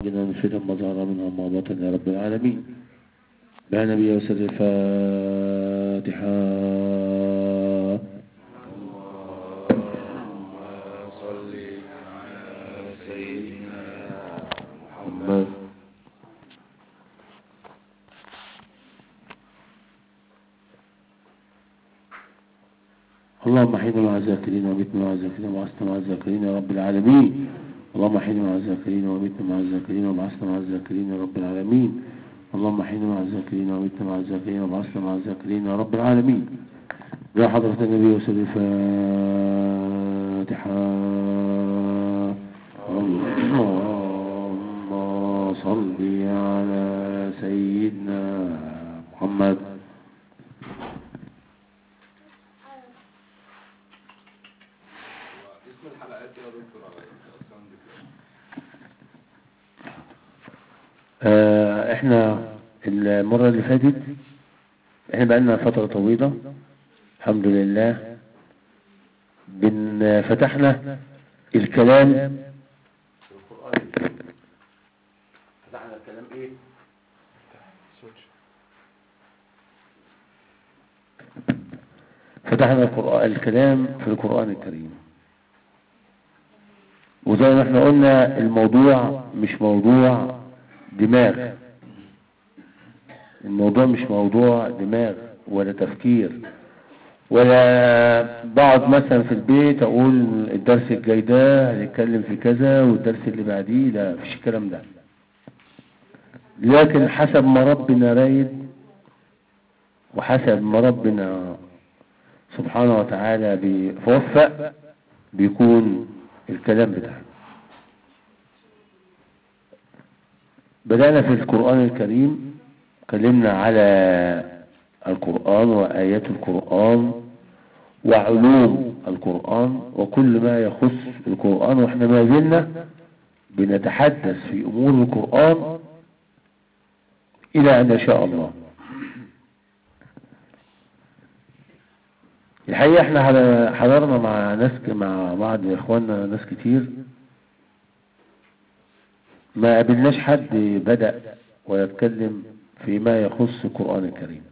جنا نفيدا ما ظهر منها ما بطن يا رب العالمين يا نبي وسر الفاتحة صل على سيدنا محمد اللهم حينا مع الذاكرين ومتنا مع الذاكرين وبعثنا مع الذاكرين يا رب العالمين اللهم حينا مع الذاكرين ومتنا مع الذاكرين وبعثنا مع الذاكرين يا رب العالمين اللهم حينا مع الذاكرين ومتنا مع الذاكرين وبعثنا مع الذاكرين يا رب العالمين يا حضرة النبي وسلم الفاتحة اللهم صل على سيدنا محمد اسم الحلقات يا دكتور على الساوند كلاود آه، احنا المرة اللي فاتت احنا بقالنا فترة طويلة الحمد لله بن فتحنا الكلام في القرآن الكريم. فتحنا الكلام ايه فتحنا القرآن الكلام في القرآن الكريم وزي ما احنا قلنا الموضوع مش موضوع دماغ الموضوع مش موضوع دماغ ولا تفكير ولا بقعد مثلا في البيت اقول الدرس الجاي ده هنتكلم في كذا والدرس اللي بعديه لا مفيش الكلام ده لكن حسب ما ربنا رايد وحسب ما ربنا سبحانه وتعالى بيوفق بيكون الكلام بتاعنا بدأنا في القرآن الكريم اتكلمنا على القرآن وآيات القرآن وعلوم القرآن وكل ما يخص القرآن واحنا ما زلنا بنتحدث في أمور القرآن إلى أن شاء الله الحقيقة احنا حضرنا مع ناس مع بعض اخواننا ناس كتير ما قابلناش حد بدأ ويتكلم فيما يخص القرآن الكريم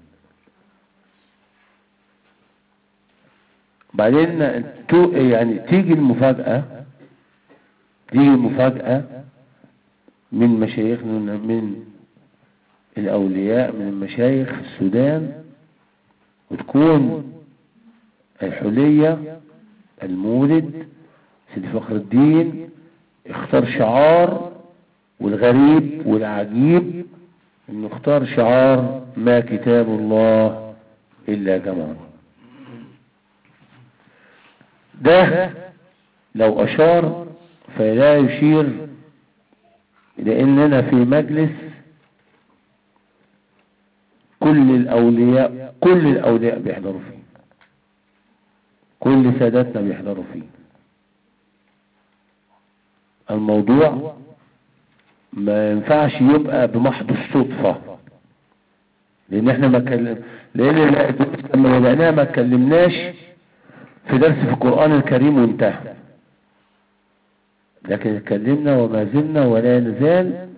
بعدين تو يعني تيجي المفاجأة تيجي المفاجأة من مشايخنا من الأولياء من المشايخ في السودان وتكون الحلية المولد سيدي فخر الدين اختار شعار والغريب والعجيب انه اختار شعار ما كتاب الله الا جمال ده لو اشار فلا يشير لاننا في مجلس كل الاولياء كل الاولياء بيحضروا فيه كل ساداتنا بيحضروا فيه الموضوع ما ينفعش يبقى بمحض الصدفة لان احنا ما كلم لان لما بدأناها ما اتكلمناش في درس في القرآن الكريم وانتهى لكن اتكلمنا وما زلنا ولا نزال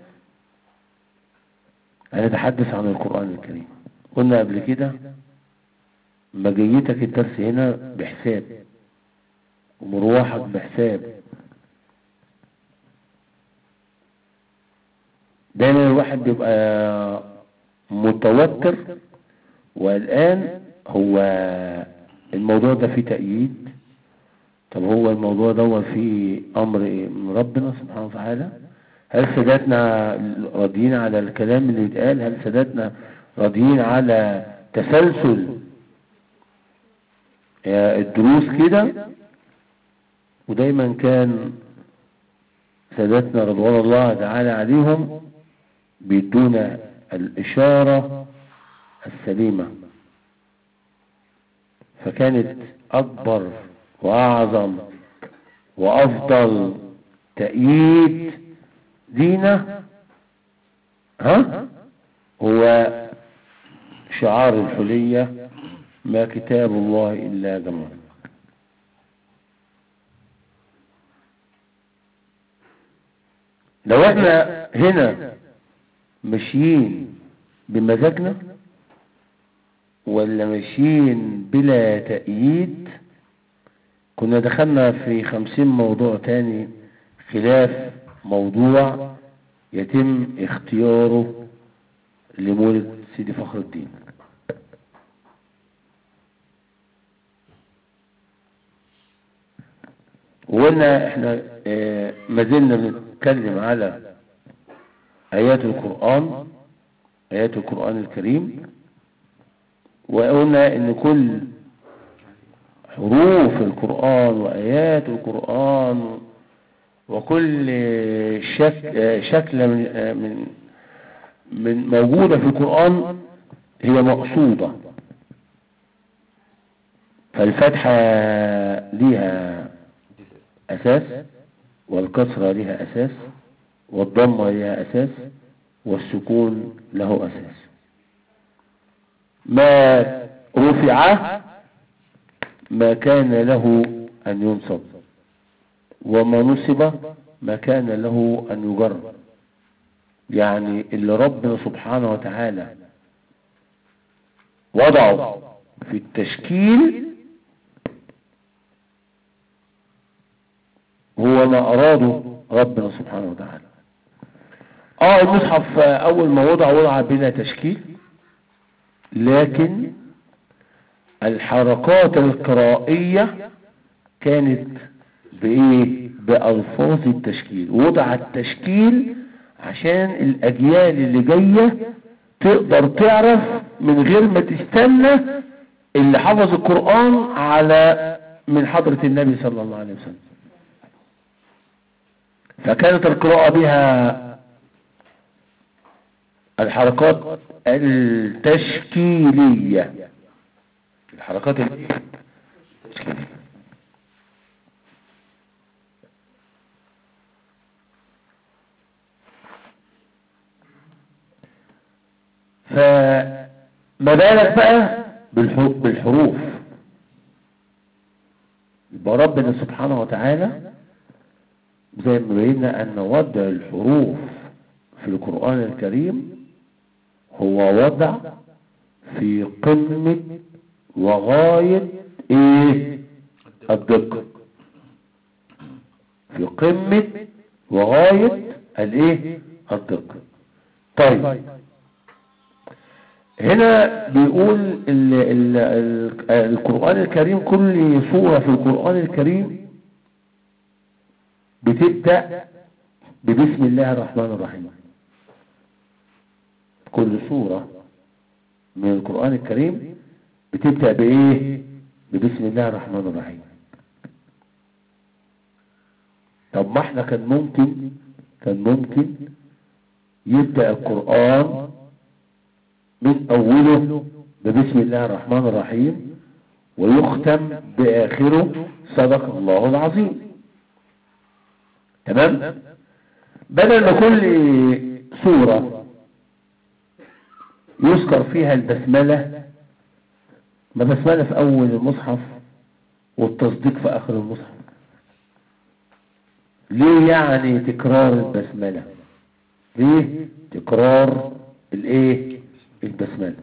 هنتحدث عن القرآن الكريم قلنا قبل كده مجيتك الدرس هنا بحساب ومروحك بحساب دايما الواحد بيبقى متوتر والآن هو الموضوع ده فيه تأييد طب هو الموضوع ده فيه أمر من ربنا سبحانه وتعالى هل ساداتنا راضيين على الكلام اللي يتقال هل ساداتنا راضيين على تسلسل الدروس كده ودايما كان سادتنا رضوان الله تعالى عليهم بيدونا الإشارة السليمة فكانت أكبر وأعظم وأفضل تأييد دينا ها هو شعار الحلية ما كتاب الله إلا جمال لو احنا هنا ماشيين بمزاجنا ولا ماشيين بلا تأييد كنا دخلنا في خمسين موضوع تاني خلاف موضوع يتم اختياره لمولد سيدي فخر الدين وقلنا احنا اه ما زلنا بنتكلم على ايات القرآن ايات القرآن الكريم وقلنا ان كل حروف القرآن وايات القرآن وكل شك شكل من من من موجودة في القرآن هي مقصودة فالفتحة ليها أساس والكسرة لها أساس والضمة لها أساس والسكون له أساس ما رفع ما كان له أن ينصب وما نصب ما كان له أن يجر يعني اللي ربنا سبحانه وتعالى وضعه في التشكيل هو ما أراده ربنا سبحانه وتعالى اه المصحف اول ما وضع وضع بلا تشكيل لكن الحركات القرائية كانت بايه بألفاظ التشكيل وضع التشكيل عشان الاجيال اللي جاية تقدر تعرف من غير ما تستنى اللي حفظ القرآن على من حضرة النبي صلى الله عليه وسلم فكانت القراءة بها الحركات التشكيلية الحركات التشكيلية فما بالك بقى بالحروف يبقى ربنا سبحانه وتعالى زي ما بينا أن وضع الحروف في القرآن الكريم هو وضع في قمة وغاية ايه الدقة في قمة وغاية الايه الدقة طيب هنا بيقول ال ال ال القرآن الكريم كل سورة في القرآن الكريم بتبدأ ببسم الله الرحمن الرحيم كل سورة من القرآن الكريم بتبدأ بإيه ببسم الله الرحمن الرحيم طب ما احنا كان ممكن كان ممكن يبدأ القرآن من أوله ببسم الله الرحمن الرحيم ويختم بآخره صدق الله العظيم تمام بدل ما كل سورة يذكر فيها البسملة ما بسملة في أول المصحف والتصديق في آخر المصحف ليه يعني تكرار البسملة ليه تكرار الايه البسملة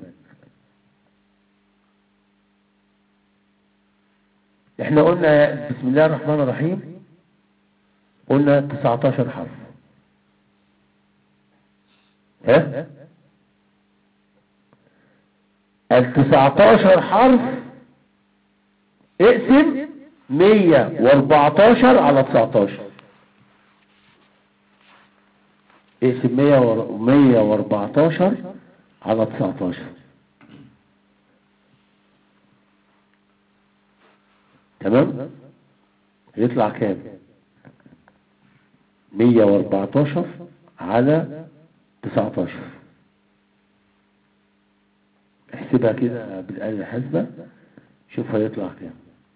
احنا قلنا بسم الله الرحمن الرحيم قلنا 19 حرف ها ال 19 حرف اقسم 114 على 19 اقسم 114 على 19 تمام يطلع كام 114 على 19 احسبها كده بالآلة الحاسبة شوف هيطلع كام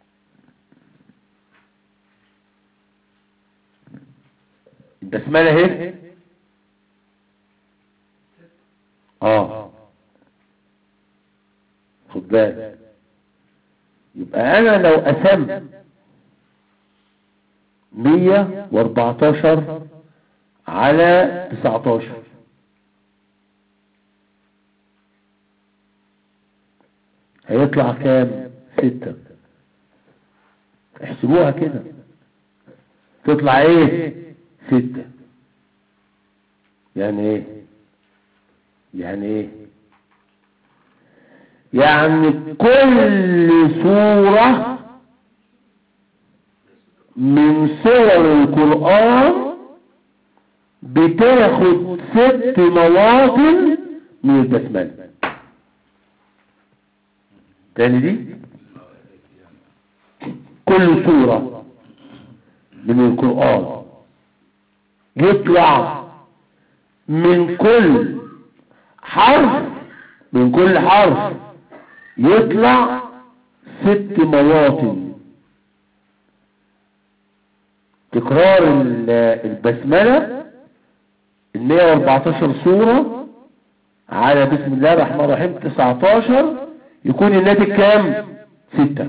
البسملة اهي اه خد بالك يبقى انا لو قسمت 114 على 19 هيطلع كام ستة احسبوها كده تطلع ايه ستة يعني ايه يعني ايه يعني كل سورة من سور القرآن بتاخد ست مواطن من البسملة تاني دي كل سورة من القرآن يطلع من كل حرف من كل حرف يطلع ست مواطن تكرار ال- البسملة ال 114 سورة على بسم الله الرحمن الرحيم 19 يكون الناتج كام؟ ستة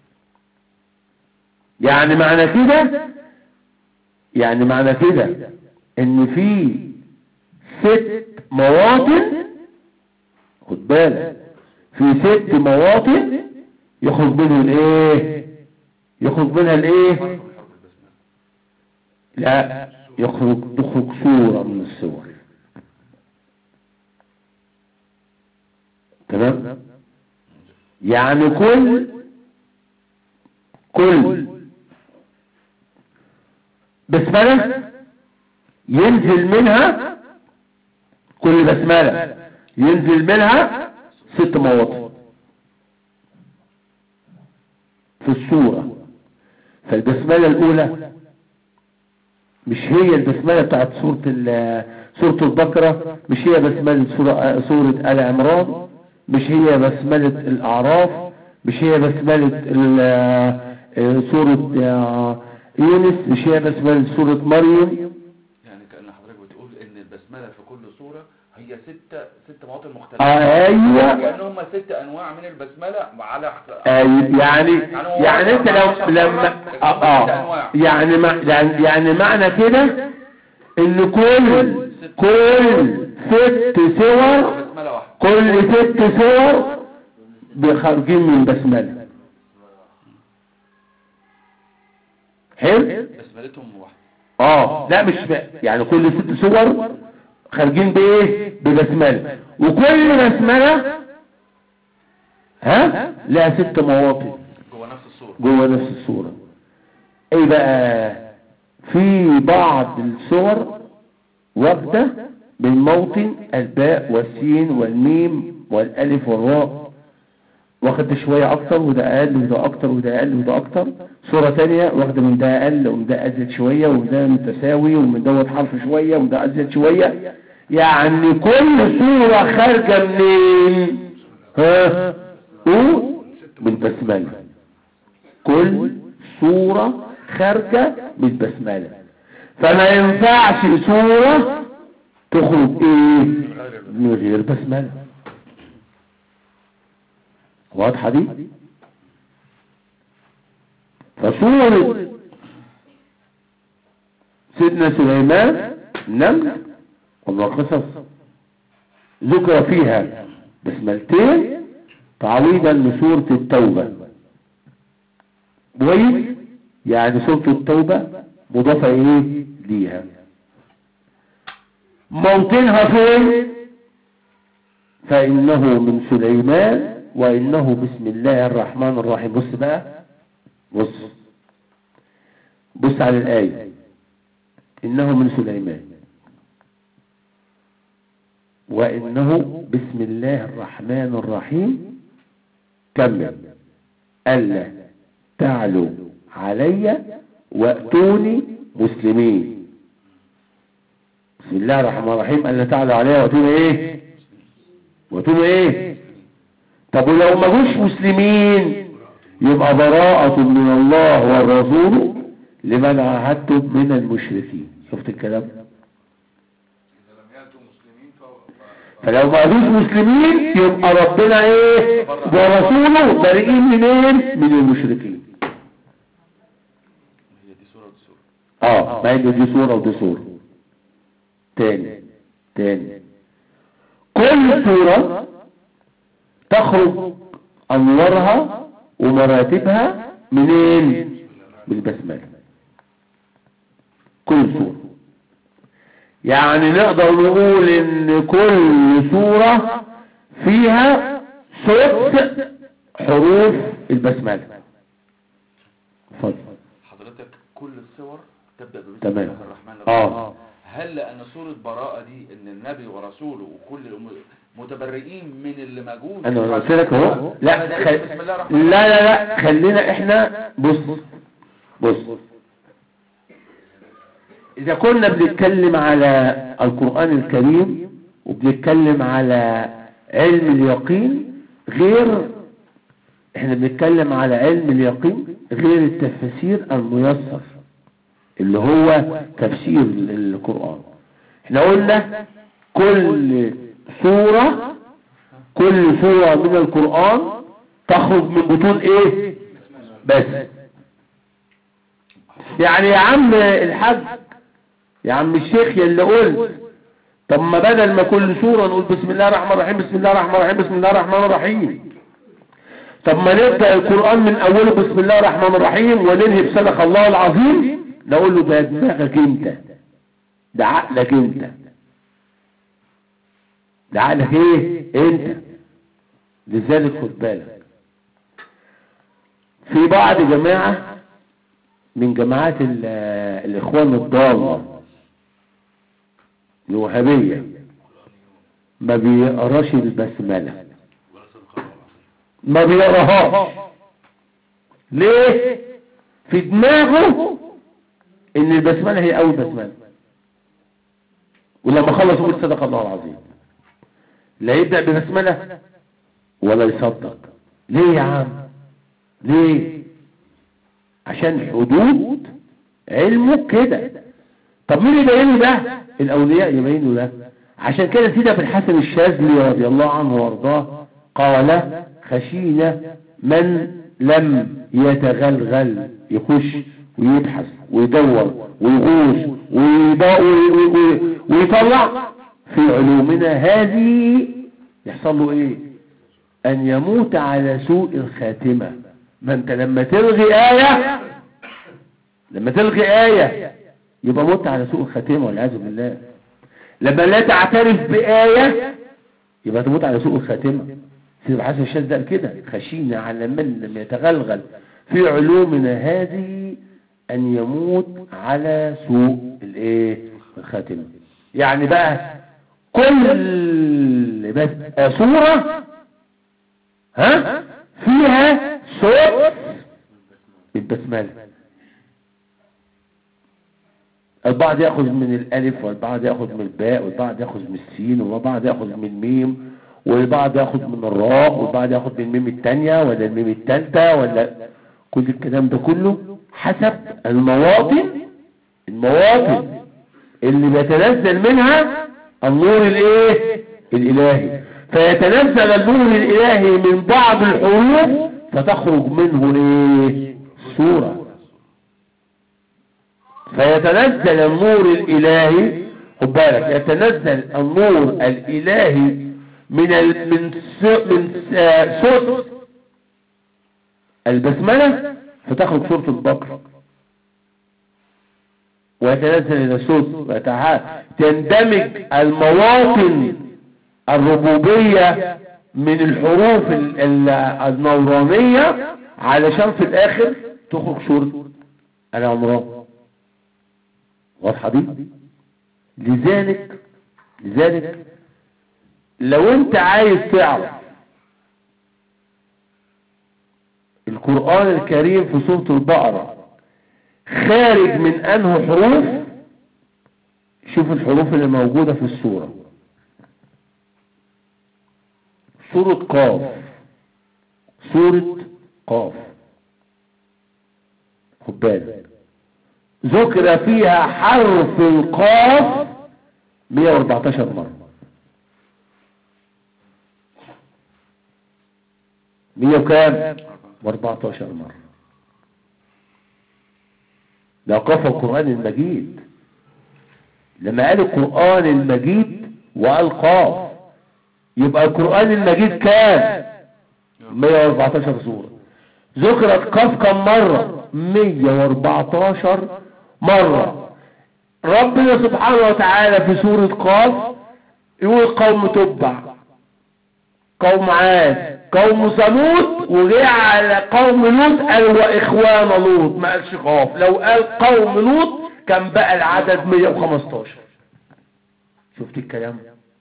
يعني معنى كده يعني معنى كده ان في ست مواطن خد بالك في ست مواطن يخرج منهم الايه يخرج منها الايه حرف من حرف البسملة لا يخرج تخرج صورة من الصور تمام يعني كل كل بسملة ينزل منها كل بسملة ينزل منها ست مواطن في الصورة فالبسملة الأولى مش هي البسملة بتاعت سورة ال- سورة البقرة مش هي بسملة سورة, سورة آل عمران مش هي بسملة الأعراف مش هي بسملة ال- آه، سورة آه، يونس مش هي بسملة سورة مريم يعني كأن حضرتك بتقول ان البسملة في كل سورة هي ستة ست مواطن مختلفة آه، أيوة كأن هم ست انواع من البسملة على أيوة يعني هو يعني انت لو لما اه آه، يعني مع يعني يعني معنى كده ان كل كل ست صور بسملة واحدة كل ست صور بخارجين من بسملة حلو بسملتهم واحدة اه لا مش ب... يعني كل ست صور خارجين بايه ببسملة وكل بسملة ها لها ست مواطن جوه نفس السورة جوه نفس الصورة ايه بقى في بعض الصور واخدة من موطن الباء والسين والميم والالف والراء واخد شوية اكتر وده اقل وده اكتر وده اقل وده اكتر صورة تانية واخدة من ده اقل ومن ده ازيد شوية وده متساوي ومن دوت حرف شوية وده ازيد شوية يعني كل صورة خارجة منين ها قول من بسملة كل صورة خارجة من بسملة فما ينفعش صورة تخرج ايه من غير بسملة واضحة دي فصورة سيدنا سليمان نمل والقصص ذكر فيها بسملتين تعويضا لسورة التوبة كويس يعني سورة التوبة مضافة ايه ليها موطنها فين فإنه من سليمان وإنه بسم الله الرحمن الرحيم بص بقى بص بص على الآية إنه من سليمان وإنه بسم الله الرحمن الرحيم كمل ألا تعلوا علي وأتوني مسلمين بسم الله الرحمن الرحيم ألا تعلوا علي وأتوني إيه وأتوني إيه طب ولو ما جوش مسلمين يبقى براءة من الله والرسول لمن عاهدتم من المشركين شفت الكلام إذا لم يأتوا مسلمين ف- فلو ما جوش مسلمين يبقى ربنا ايه ورسوله بريئين منين من المشركين هي دي سورة ودي سورة اه ما هي دي صورة ودي صورة تاني تاني كل سورة تخرج أنوارها ومراتبها منين من البسملة كل سورة يعني نقدر نقول ان كل سورة فيها ست حروف البسملة اتفضل حضرتك كل الصور تبدأ بسم تمام. الله الرحمن الرحيم اه هل لأن سورة براءة دي ان النبي ورسوله وكل الأم- متبرئين من اللي موجود انا قلت لك اهو لا بدأت خل... بسم الله الرحمن لا لا لا خلينا احنا بص بص اذا كنا بنتكلم على القرآن الكريم وبنتكلم على علم اليقين غير احنا بنتكلم على علم اليقين غير التفسير الميسر اللي هو تفسير القرآن احنا قلنا كل سورة كل سورة من القرآن تخرج من بطون ايه بس يعني يا عم الحاج يا عم الشيخ يا اللي قلت طب ما بدل ما كل سورة نقول بسم الله الرحمن الرحيم بسم الله الرحمن الرحيم بسم الله الرحمن الرحيم طب ما نبدأ القرآن من أوله بسم الله الرحمن الرحيم وننهي بصدق الله العظيم نقول له ده دماغك انت ده عقلك انت ده عقلك ايه انت لذلك خد بالك في بعض جماعة من جماعات ال- الاخوان الضالة الوهابية ما بيقراش البسملة ما بيقراهاش ليه في دماغه ان البسملة هي اول بسملة ولما خلص يقول صدق الله العظيم لا يبدأ ببسملة ولا يصدق ليه يا عم ليه عشان حدود علمه كده طب مين يبين له ده الاولياء يبينوا ده عشان كده سيدنا ابن الحسن الشاذلي رضي الله عنه وارضاه قال خشينا من لم يتغلغل يخش ويبحث ويدور ويغوص ويضاء وي- وي- ويطلع في علومنا هذه يحصل له ايه ان يموت على سوء الخاتمة ما انت لما تلغي آية لما تلغي آية يبقى موت على سوء الخاتمة والعياذ بالله لما لا تعترف بآية يبقى تموت على سوء الخاتمة سيد الحسن الشاذ ده قال كده خشينا على من لم يتغلغل في علومنا هذه أن يموت على سوء الايه الخاتمة يعني بقى كل بس صورة ها فيها صوت البسملة البعض ياخذ من الالف والبعض ياخذ من الباء والبعض ياخذ من السين والبعض ياخذ من الميم والبعض ياخذ من الراء والبعض ياخذ من الميم الثانية ولا الميم الثالثة ولا كل الكلام ده كله حسب المواطن المواطن اللي بيتنزل منها النور الايه الالهي فيتنزل النور الالهي من بعض الحروف فتخرج منه ايه سورة فيتنزل النور الالهي خد بالك يتنزل النور الالهي من ال... من س... من س- صوت البسملة فتخرج سورة البقرة ويتنزل إلى الصوت ويتعاد تندمج المواطن الربوبية من الحروف ال- ال- النورانية علشان في الآخر تخرج سورة العمران واضحة دي لذلك لذلك لو انت عايز تعرف القرآن الكريم في سورة البقرة خارج من انه حروف شوف الحروف اللي موجودة في السورة سورة قاف سورة قاف خد بالك ذكر فيها حرف القاف 114 مرة 100 وكام 14 مرة ده قاف القرآن المجيد لما قال القرآن المجيد وقال قاف يبقى القرآن المجيد كام 114 سورة ذكرت قاف كم مرة 114 مرة ربنا سبحانه وتعالى في سورة قاف يقول قوم تبع قوم عاد قوم ثمود وجاء على قوم لوط قال واخوان لوط ما قالش قاف لو قال قوم لوط كان بقى العدد 115 شفت الكلام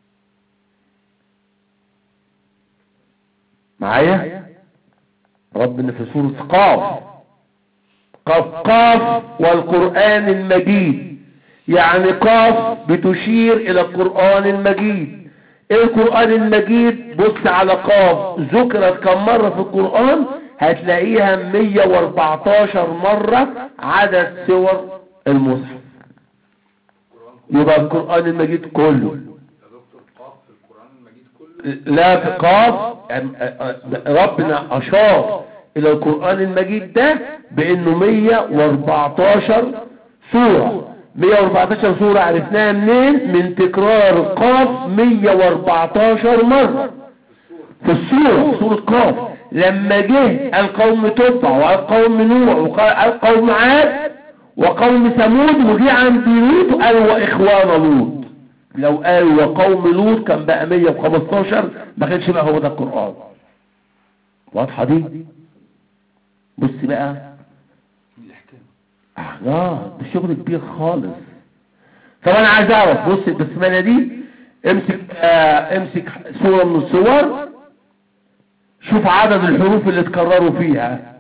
معايا ربنا في سورة قاف قاف قاف والقرآن المجيد يعني قاف بتشير إلى القرآن المجيد إيه القرآن المجيد بص على قاف ذكرت كم مرة في القرآن هتلاقيها 114 مرة عدد سور المصحف يبقى القرآن المجيد كله يا دكتور قاف في القرآن المجيد كله لا في قاف أم- أ- أ- ربنا أشار إلى القرآن المجيد ده بأنه 114 سورة 114 سورة عرفناها منين من تكرار قاف 114 مرة في السورة في سورة قاف لما جه القوم تبع وقال قوم نوح وقال قوم عاد وقوم ثمود وجه عند لوط قال واخوان لوط لو قال وقوم لوط كان بقى 115 ما كانش بقى هو ده القرآن واضحة دي بص بقى الاحكام اه ده شغل كبير خالص طب انا عايز اعرف بص البسمله دي امسك آه امسك صوره من الصور شوف عدد الحروف اللي اتكرروا فيها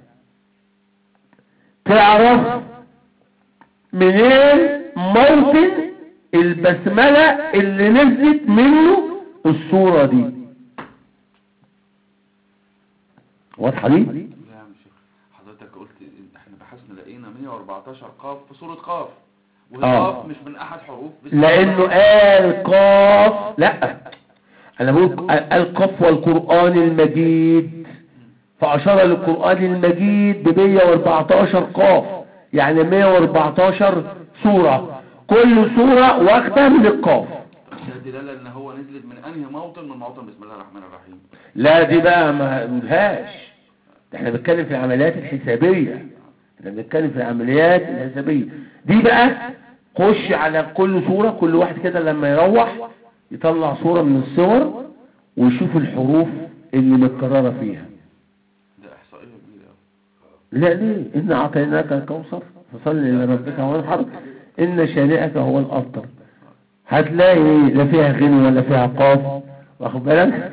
تعرف منين موطن البسمله اللي نزلت منه الصوره دي واضحه دي لا يا عم شيخ حضرتك قلت إن احنا بحثنا لقينا 114 قاف في سورة قاف وهي آه. قاف مش من احد حروف بسم لانه الله. قال قاف لا انا بقول قال قاف والقران المجيد فاشار للقران المجيد ب 114 قاف يعني 114 سوره كل سوره واخده من القاف ده دلالة ان هو نزلت من انهي موطن من موطن بسم الله الرحمن الرحيم لا دي بقى ما ملهاش ده احنا بنتكلم في العمليات الحسابيه احنا بنتكلم في العمليات الحسابيه دي بقى خش على كل صوره كل واحد كده لما يروح يطلع صوره من الصور ويشوف الحروف اللي متكرره فيها ده احصائية كبيرة أوي. لا ليه ان اعطيناك الكوثر فصل لربك وانحر ان شانئك هو الافضل هتلاقي لا فيها غنى ولا فيها قاف واخد بالك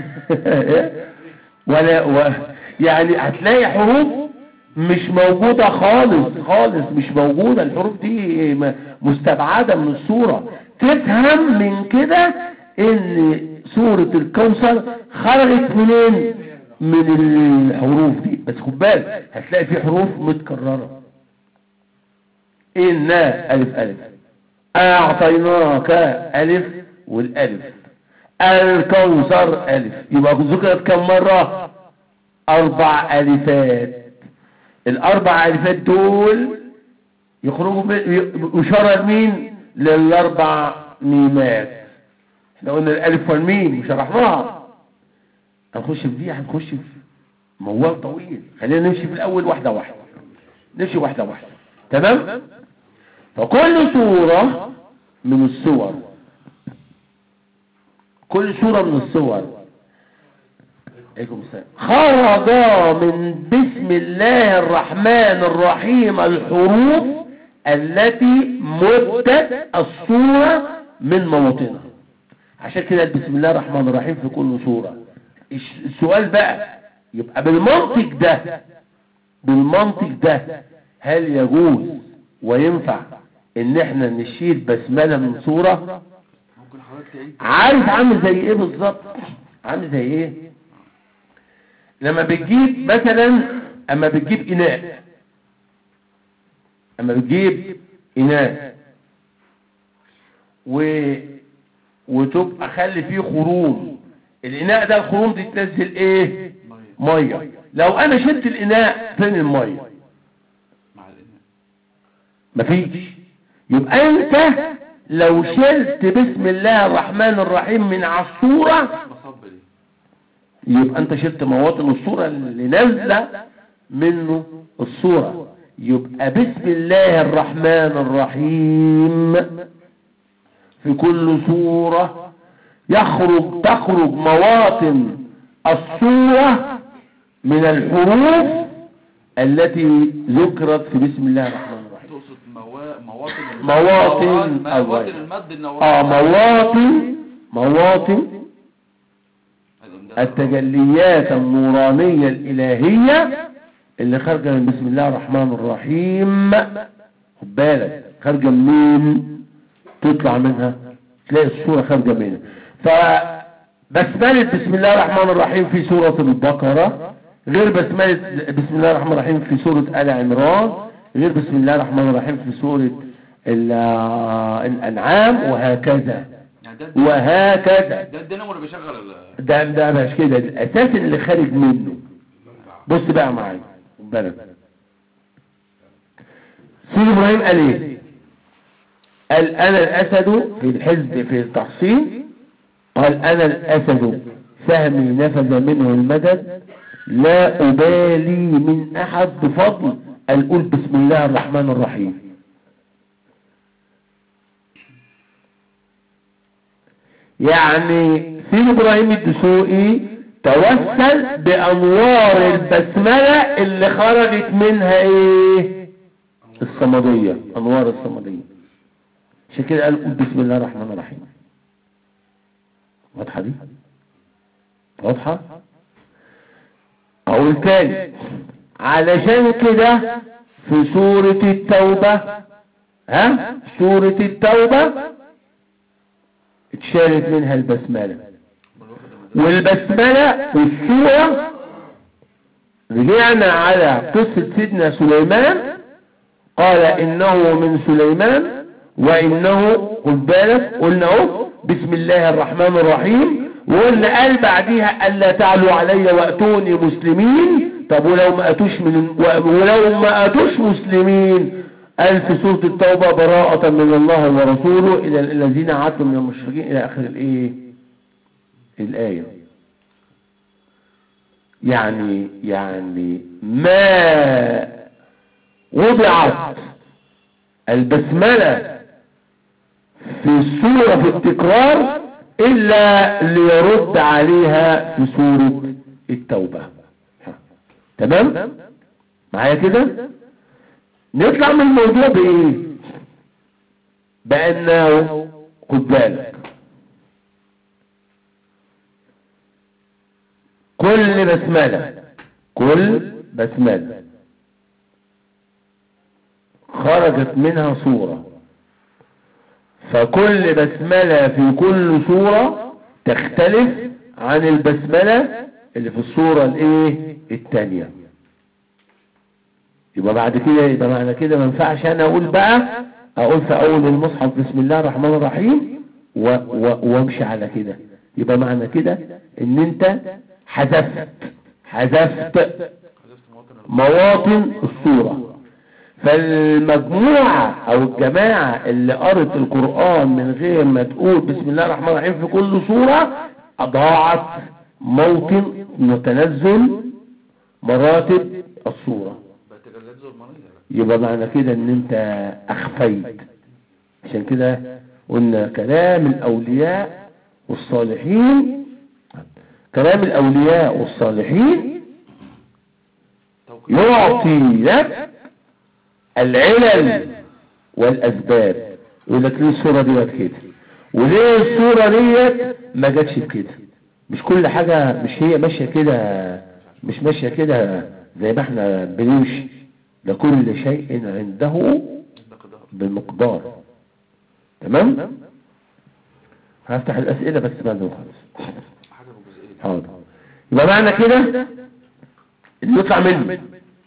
ولا و... يعني هتلاقي حروف مش موجودة خالص خالص مش موجودة الحروف دي م- مستبعدة من الصورة تفهم من كده ان سورة الكوثر خرجت منين من الحروف دي بس خد بالك هتلاقي في حروف متكررة إنا ألف ألف أعطيناك ألف والألف الكوثر ألف يبقى ذكرت كم مرة أربع ألفات الأربع ألفات دول يخرجوا ب- يشار لمين للأربع ميمات احنا قلنا الألف والميم شرحناها هنخش في دي هنخش في موال طويل خلينا نمشي في الأول واحدة واحدة نمشي واحدة واحدة تمام فكل سورة من السور كل سورة من السور عليكم السلام خرج من بسم الله الرحمن الرحيم الحروف التي مدت السورة من مواطنها عشان كده بسم الله الرحمن الرحيم في كل سورة الش- السؤال بقى يبقى بالمنطق ده بالمنطق ده هل يجوز وينفع ان احنا نشيل بسملة من سورة ممكن حضرتك تعيد عارف عامل زي ايه بالظبط عامل زي ايه لما بتجيب مثلا اما بتجيب اناء اما بتجيب اناء و وتبقى خلي فيه خروم الاناء ده الخروم دي تنزل ايه مية ميه لو انا شلت الاناء فين الميه مع الإناء مفيش يبقى انت لو شلت بسم الله الرحمن الرحيم من على الصورة مصب دي يبقى انت شلت مواطن الصورة اللي نازلة منه الصورة يبقى بسم الله الرحمن الرحيم في كل صورة يخرج تخرج مواطن الصورة من الحروف التي ذكرت في بسم الله الرحمن الرحيم تقصد موا... مواطن المد مواطن موا- مواطن الغير. المد النوراني اه مواطن مواطن الإمداد. التجليات النورانية الإلهية اللي خارجة من بسم الله الرحمن الرحيم خد بالك خارجة منين تطلع منها تلاقي الصورة خارجة منها فبسملة بسم الله الرحمن الرحيم في سورة البقرة غير بسملة بسم الله الرحمن الرحيم في سورة آل عمران غير بسم الله الرحمن الرحيم في سورة ال- الأنعام وهكذا يعني ده الدينامو- وهكذا ده الدينامو اللي بيشغل ال- ده ده مش كده الاساس اللي خارج منه بص بقى معايا خد بالك سيد ابراهيم قال ايه قال انا الاسد في الحزب في التحصين قال انا الاسد سهمي نفذ منه المدد لا ابالي من احد بفضل قال قول بسم الله الرحمن الرحيم يعني سيد ابراهيم الدسوقي توسل بانوار البسملة اللي خرجت منها ايه الصمدية انوار الصمدية عشان كده قال قول بسم الله الرحمن الرحيم واضحة دي واضحة اقول تاني علشان كده في سورة التوبة ها سورة التوبة اتشالت منها البسملة والبسملة والسورة رجعنا على قصة سيدنا سليمان قال إنه من سليمان وإنه خد بالك قلنا اهو بسم الله الرحمن الرحيم وقلنا قال بعديها ألا تعلوا علي وأتوني مسلمين طب ولو ما أتوش من ولو ما أتوش مسلمين قال في سورة التوبة براءة من الله ورسوله إلى الذين عاتوا من المشركين إلى آخر الإيه الآية يعني يعني ما وضعت البسملة في السورة في التكرار إلا ليرد عليها في سورة التوبة ها. تمام معايا كده نطلع من الموضوع بإيه بأنه خد بالك كل بسملة كل بسملة خرجت منها صورة فكل بسملة في كل صورة تختلف عن البسملة اللي في الصورة الايه التانية يبقى بعد كده يبقى معنى كده ما ينفعش انا اقول بقى اقول في اول المصحف بسم الله الرحمن الرحيم و و وامشي على كده يبقى معنى كده ان انت حذفت حذفت حذفت مواطن ال- مواطن الصورة فالمجموعة او الجماعة اللي قرت القرآن من غير ما تقول بسم الله الرحمن الرحيم في كل صورة اضاعت موطن وتنزل مراتب الصورة بقت تجليات ظلمانية يبقى معنى كده ان انت اخفيت عشان كده قلنا كلام الاولياء والصالحين كلام الاولياء والصالحين توقيت يعطي لك العلل والاسباب يقول لك ليه الصورة ديت كده وليه الصورة ديت ما جاتش بكده مش كل حاجة مش هي ماشية كده مش ماشية كده زي ما احنا بنمشي لكل شيء عنده بقدار بمقدار تمام هفتح الاسئلة بس بعد ما اخلص حاجة بالجزئية دي. حاضر يبقى معنى كده اللي يطلع منه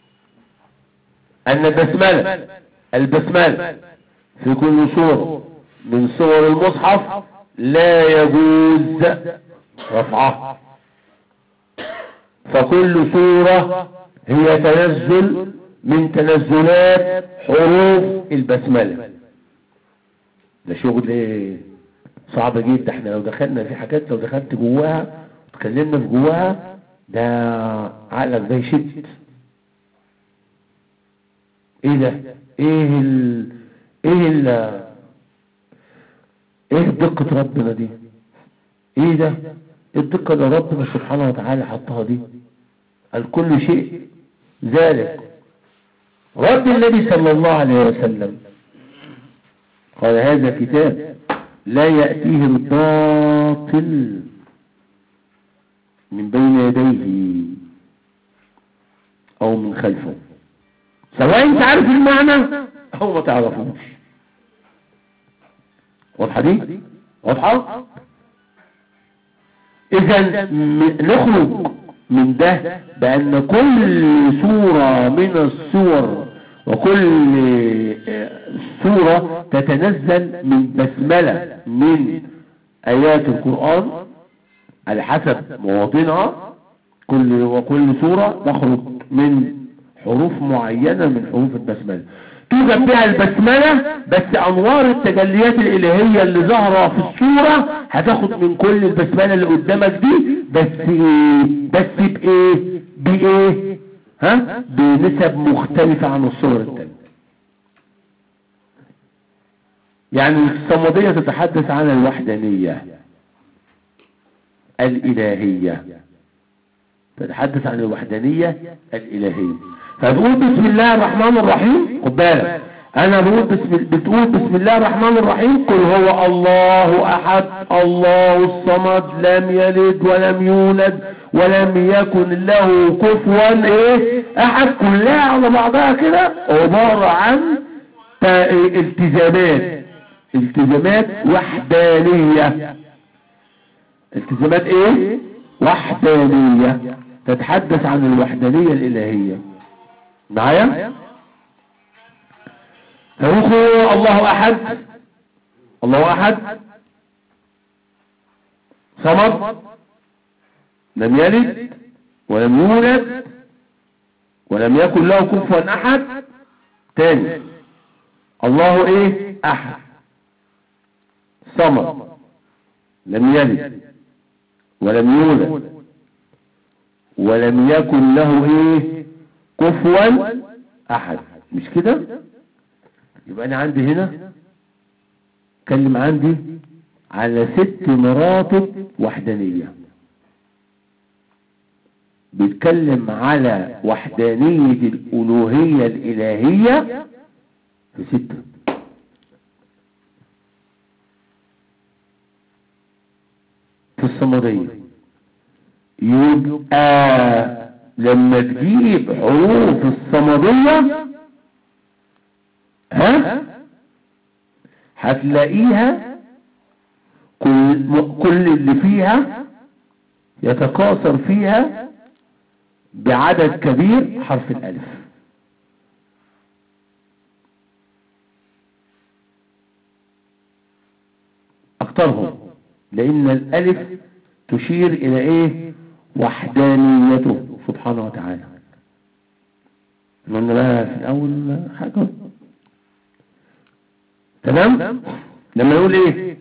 ان البسملة البسملة في كل صورة من صور المصحف لا يجوز رفعها فكل صورة هي تنزل من تنزلات حروف البسملة ده شغل ايه صعب جدا احنا لو دخلنا في حاجات لو دخلت جواها اتكلمنا في جواها ده عقلك ده يشد ايه ده ايه ال ايه ال ايه دقة ربنا دي ايه ده ايه الدقة اللي ربنا سبحانه وتعالى حطها دي قال كل شيء ذلك رد النبي صلى الله عليه وسلم قال هذا كتاب لا يأتيه الباطل من بين يديه او من خلفه سواء انت عارف المعنى او ما تعرفوش واضحة دي واضحة اذا م- نخرج من ده بان كل سورة من السور وكل آه، سورة تتنزل من بسملة من ايات القرآن على حسب مواطنها كل وكل سورة تخرج من حروف معينة من حروف البسملة توجد بها البسملة بس انوار التجليات الالهية اللي ظاهرة في السورة هتاخد من كل البسملة اللي قدامك دي بس ايه بس بايه بايه ها بنسب مختلفة عن الصور التانية يعني الصمدية تتحدث عن الوحدانية الإلهية تتحدث عن الوحدانية الإلهية فتقول بسم الله الرحمن الرحيم خد بالك أنا بقول بسم بتقول بسم الله الرحمن الرحيم قل هو الله أحد الله الصمد لم يلد ولم يولد ولم يكن له كفوا إيه أحد كلها على بعضها كده عبارة عن تا- التزامات التزامات وحدانية التزامات ايه وحدانية تتحدث عن الوحدانية الالهية معايا فيقول الله احد الله احد صمد لم يلد ولم يولد ولم يكن له كفوا احد تاني الله ايه احد صمد لم يلد ولم يولد ولم يكن له ايه كفوا احد مش كده يبقى انا عندي هنا اتكلم عندي على ست مراتب وحدانية بيتكلم على وحدانية الألوهية الإلهية في ستة في الصمدية يبقى لما تجيب حروف الصمدية ها هتلاقيها كل, كل اللي فيها يتكاثر فيها بعدد كبير حرف الألف أكترهم لأن الألف تشير إلى إيه وحدانيته سبحانه وتعالى قلنا بقى في الأول حاجة تمام لما يقول إيه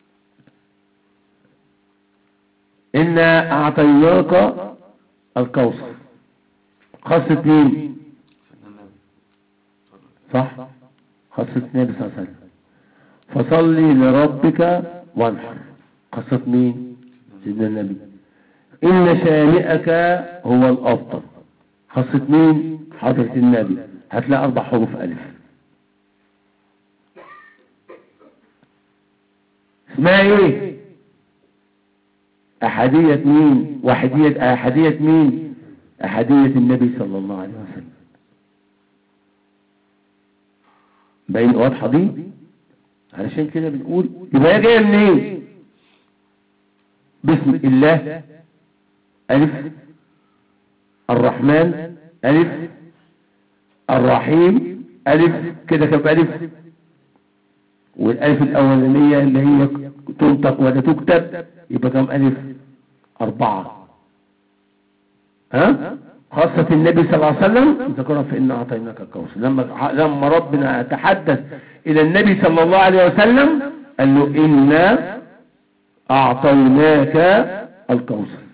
إنا أعطيناك الكوثر خاصة مين صح خاصة النبي صلى الله عليه وسلم فصلي لربك وانحر خاصة مين سيدنا النبي إن شانئك هو الأفضل خاصة مين حضرة النبي هتلاقي أربع حروف ألف اسمها ايه أحدية مين وحدية أحدية مين أحدية النبي صلى الله عليه وسلم باين واضحة دي علشان كده بنقول يبقى هي جاية منين بسم الله ألف الرحمن ألف الرحيم ألف كده كم ألف والألف الأولانية اللي هي تنطق ولا تكتب يبقى كم ألف أربعة ها خاصة النبي صلى الله عليه وسلم ذكرها في إن أعطيناك الكوثر لما لما ربنا تحدث إلى النبي صلى الله عليه وسلم قال له إنا أعطيناك الكوثر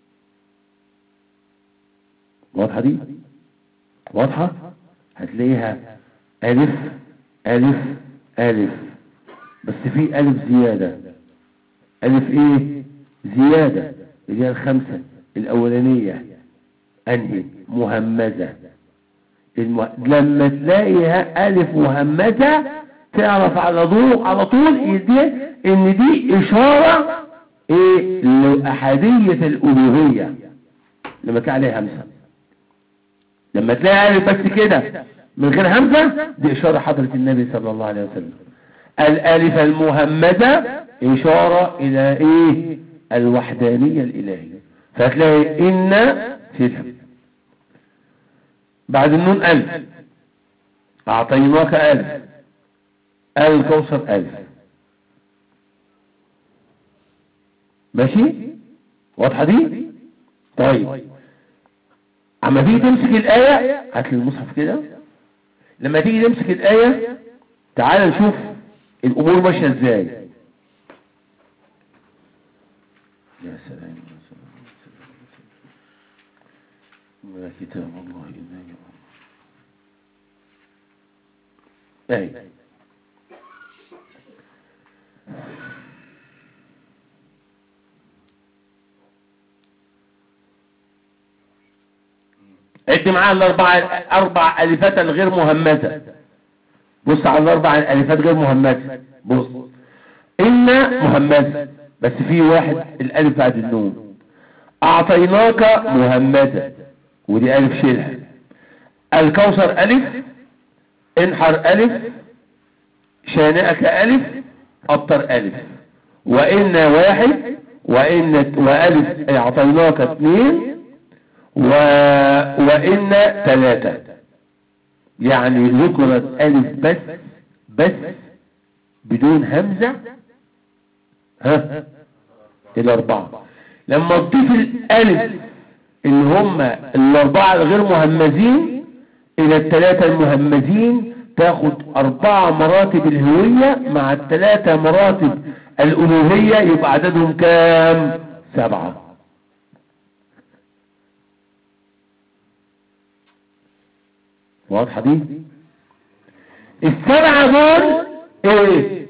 واضحة دي واضحة هتلاقيها ألف ألف ألف بس في ألف زيادة ألف إيه زيادة اللي هي الخمسة الأولانية أنهي مهمزة الم... لما تلاقيها ألف مهمزة تعرف على طول على طول دي إن دي إشارة إيه لأحدية الألوهية لما تلاقي عليها همزة لما تلاقي ألف بس كده من غير همزة دي إشارة حضرة النبي صلى الله عليه وسلم الألف المهمزة إشارة إلى إيه الوحدانية الإلهية فتلاقي إن في الهم بعد النون ألف أعطيناك ألف الكوثر ألف ماشي واضحة دي طيب اما تيجي تمسك الآية هات لي المصحف كده لما تيجي تمسك الآية تعال نشوف الأمور ماشية ازاي يا سلام يا سلام يا كتاب الله إنا اهي عد معاها الاربع اربع الفات الغير مهمزه بص على الاربع الالفات غير مهمزه بص ان مهمزه بس في واحد الالف بعد النون اعطيناك مهمزه ودي الف شيلها الكوثر الف انحر الف شانئك الف ابطر الف وان واحد وان والف اعطيناك اثنين و... وإن ثلاثة يعني ذكرت ألف بس بس بدون همزة ها الأربعة لما تضيف الألف اللي هم الأربعة الغير مهمزين إلى الثلاثة المهمزين تاخد أربعة مراتب الهوية مع الثلاثة مراتب الألوهية يبقى عددهم كام سبعة واضحة دي السبعة دول ايه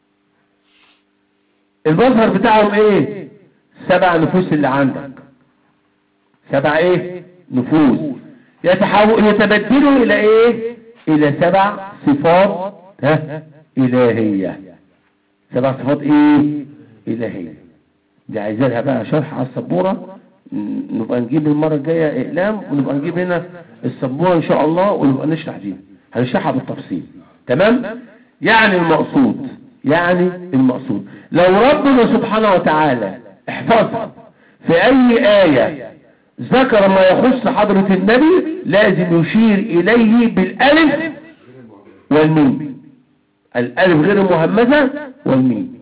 المظهر بتاعهم ايه سبع نفوس اللي عندك سبع ايه نفوس يتحول يتبدلوا الى ايه الى سبع صفات ها الهية سبع صفات ايه الهية دي عايزة لها بقى شرح على السبورة نبقى نجيب المرة الجاية اقلام ونبقى نجيب هنا السبورة ان شاء الله ونبقى نشرح دي هنشرحها بالتفصيل تمام يعني المقصود يعني المقصود لو ربنا سبحانه وتعالى احفظها في اي آية ذكر ما يخص حضرة النبي لازم يشير اليه بالالف والميم الالف غير المهمزة والميم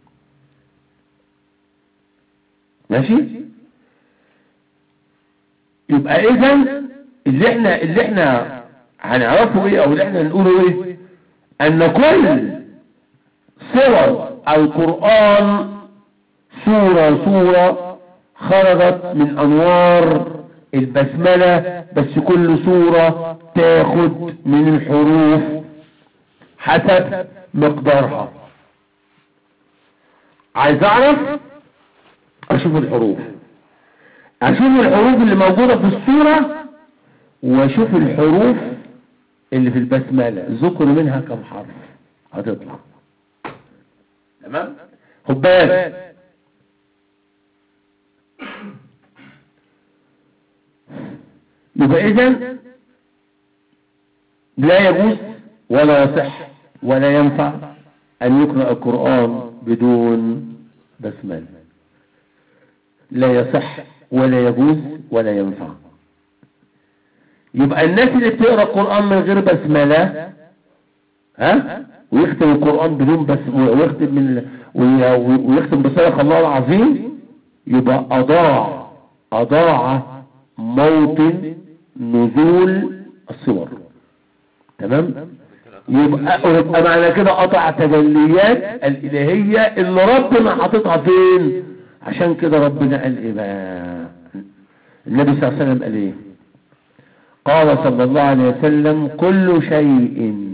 ماشي يبقى اذا اللي احنا اللي احنا هنعرفه ايه او اللي احنا نقوله ايه ان كل صور القرآن سورة سورة خرجت من انوار البسملة بس كل سورة تاخد من الحروف حسب مقدارها عايز اعرف اشوف الحروف اشوف الحروف اللي موجودة في السورة واشوف الحروف اللي في البسملة ذكر منها كم حرف هتطلع تمام خد بالك يبقى اذا لا يجوز ولا يصح ولا ينفع ان يقرأ القرآن بدون بسملة لا يصح ولا يجوز ولا ينفع يبقى الناس اللي بتقرأ القرآن من غير بسملة ها ويختم القرآن بدون بس ويختم من ويختم بصدق الله العظيم يبقى أضاع أضاع موطن نزول الصور تمام يبقى يبقى معنى كده قطع تجليات الالهيه اللي ربنا حاططها فين عشان كده ربنا قال ايه بقى النبي صلى الله عليه وسلم قال ايه قال صلى الله عليه وسلم كل شيء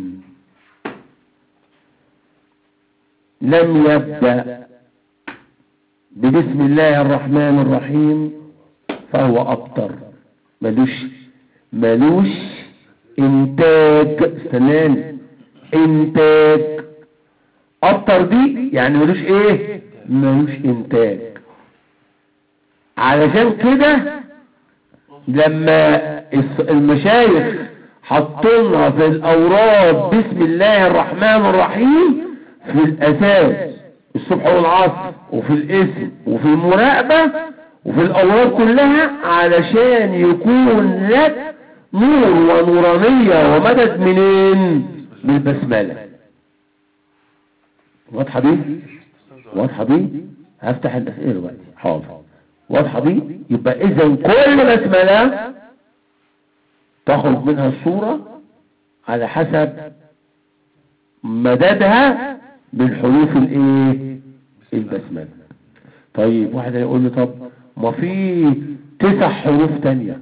لم يبدأ ببسم الله الرحمن الرحيم فهو أبطر ملوش ملوش انتاج استناني انتاج أبطر دي يعني ملوش ايه ملوش انتاج علشان كده لما الس- المشايخ حطولنا في الأوراد بسم الله الرحمن الرحيم في الأساس الصبح والعصر وفي الاسم وفي المراقبة وفي الأوراد كلها علشان يكون لك نور ونورانية ومدد منين من البسملة واضحة دي واضحة دي هفتح الأسئلة دلوقتي حاضر واضحة دي يبقى إذا كل بسملة تخرج منها الصورة على حسب مددها من حروف الايه البسملة طيب واحد هيقول لي طب ما في تسع حروف تانية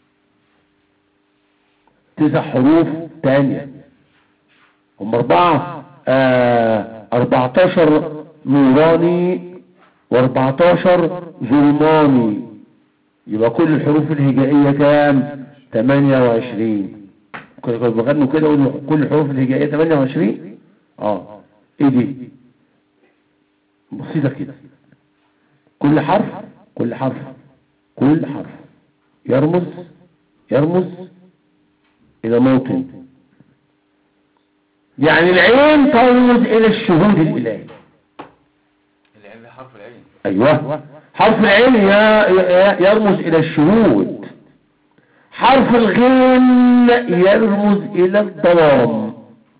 تسع حروف تانية هم اربعة آه اربعتاشر نوراني واربعتاشر ظلماني يبقى كل الحروف الهجائية كام تمانية وعشرين كنت بغنوا كده يقولوا كل الحروف الهجائية تمانية وعشرين اه ايه دي بسيطة كده كل حرف كل حرف كل حرف يرمز يرمز الى موطن يعني العين ترمز الى الشهود الالهي العين حرف العين ايوه حرف العين ي- ي- يرمز الى الشهود حرف الغين يرمز الى الظلام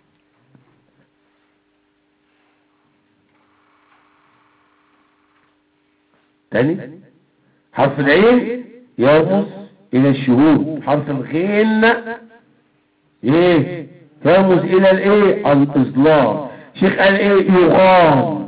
تاني حرف العين يرمز الى الشهود حرف الغين ايه يرمز الى الايه الاظلام شيخ قال ايه يغام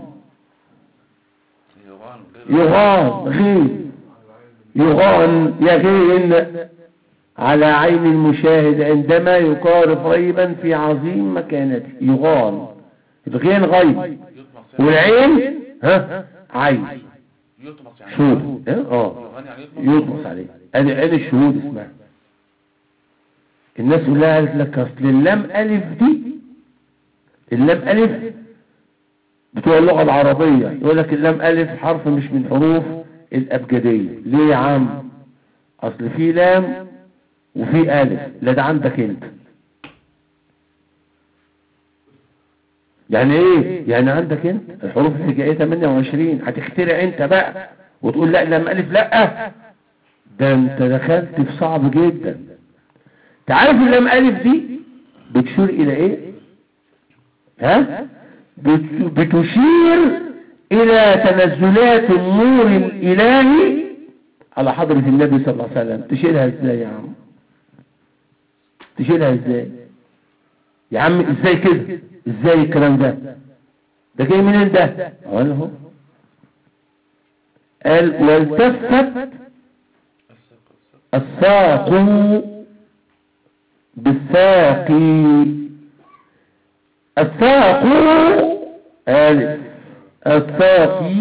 يغان غير يغان غين يغان يغين على عين المشاهد عندما يقارب ريبا في عظيم مكانته يغان الغين غيب يطمس يعني والعين ها عين يطمس يعني شهود اه آه. يغان يعني يطمس يطمس عليه ادي ادي الشهود اسمها الناس كلها قالت لك اصل اللام الف دي اللام الف بتوع اللغة العربية يقول لك اللام الف حرف مش من حروف الابجدية ليه يا عم اصل في لام وفي الف لا ده عندك انت يعني ايه يعني عندك انت الحروف الهجائية 28 هتخترع انت بقى وتقول لا لام الف لا ده انت دخلت في صعب جدا تعرف اللام الف دي بتشير الى ايه ها بت- بتشير الى تنزلات النور الالهي على حضرة النبي صلى الله عليه وسلم تشيلها ازاي يا عم تشيلها ازاي يا عم ازاي كده ازاي الكلام ده ده جاي منين ده اقول اهو قال والتفت الساق بالساق الساق ألف الساق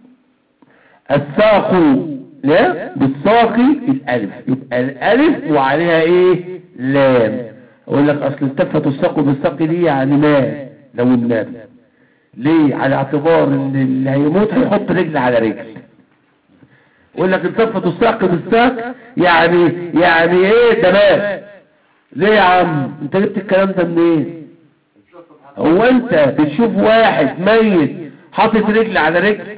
الساق لا بالساق الألف يبقى الألف وعليها إيه لام أقول لك أصل التفت الساق بالساق دي يعني ما لو النبي ليه على اعتبار ان اللي هيموت هيحط رجل على رجل يقول لك التفت الساق بالساق يعني يعني ايه ده مات ليه يا عم انت جبت الكلام ده منين هو انت بتشوف واحد ميت حاطط رجل على رجل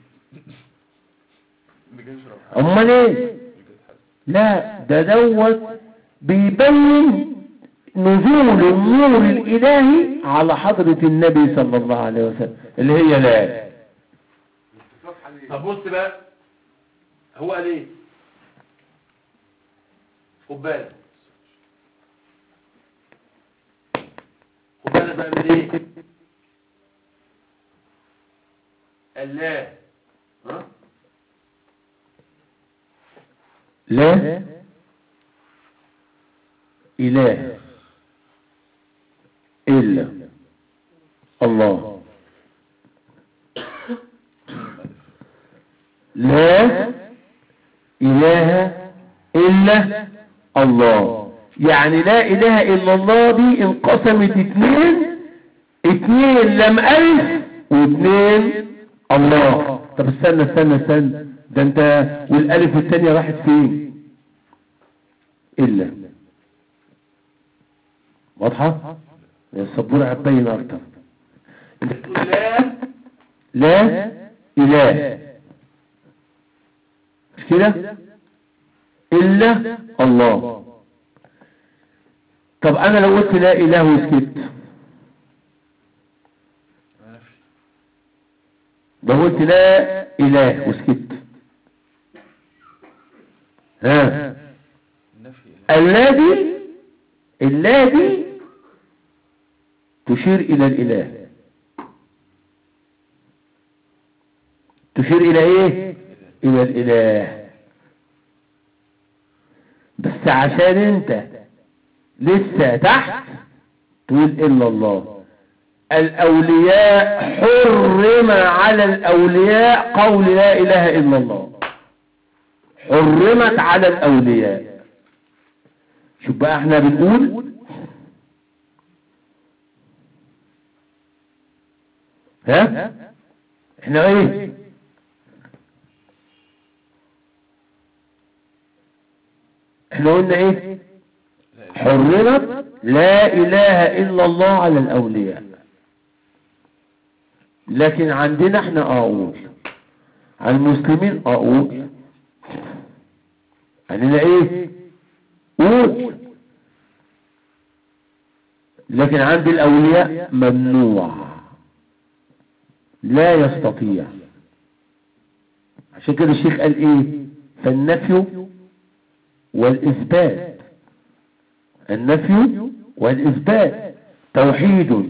بيجي يشرب امال ايه لا ده دوت بيبين نزول النور الالهي على حضرة النبي صلى الله عليه وسلم اللي هي لا طب بص بقى هو قال ايه خد بالك خد بالك انا بعمل ايه الله ها لا إله إلا الله لا إله إلا الله يعني لا إله إلا الله دي انقسمت اتنين اتنين لم ألف واتنين الله طب استنى استنى استنى ده انت والالف الثانية راحت فين الا واضحة السبورة هتبين اكتر انت بتقول لا لا اله مش كده الا الله طب انا لو قلت لا اله وسكت نفي لو قلت لا اله وسكت ها نفي الذي الذي تشير إلى الإله تشير إلى إيه إلى الإله بس عشان أنت لسه تحت تقول إلا الله الأولياء حرم على الأولياء قول لا إله إلا الله حرمت على الأولياء شوف بقى احنا بنقول ها احنا ايه احنا قلنا ايه حرمت لا اله الا الله على الاولياء لكن عندنا احنا اقول على المسلمين اقول عندنا ايه قول لكن عند الأولياء ممنوع لا يستطيع عشان كده الشيخ قال ايه فالنفي والإثبات النفي والإثبات توحيد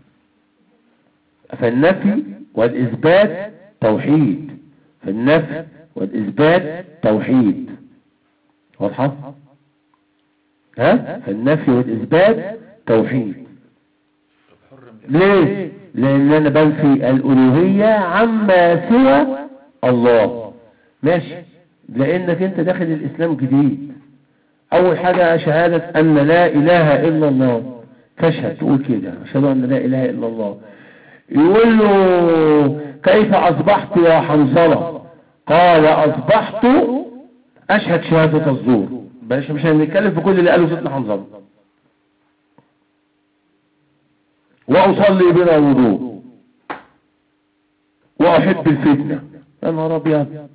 فالنفي والإثبات توحيد فالنفي والإثبات توحيد واضحة؟ ها فالنفي والإثبات توحيد طب حرم ليه لأن أنا بنفي الألوهية عما سوى الله ماشي لأنك أنت داخل الإسلام جديد أول حاجة شهادة أن لا إله إلا الله تشهد تقول كده أشهد أن لا إله إلا الله يقول له كيف أصبحت يا حنظلة قال أصبحت أشهد شهادة الزور مش مش هنتكلم في كل اللي قاله سيدنا حنظلة وأصلي بلا وضوء وأحب الفتنة يا نهار أبيض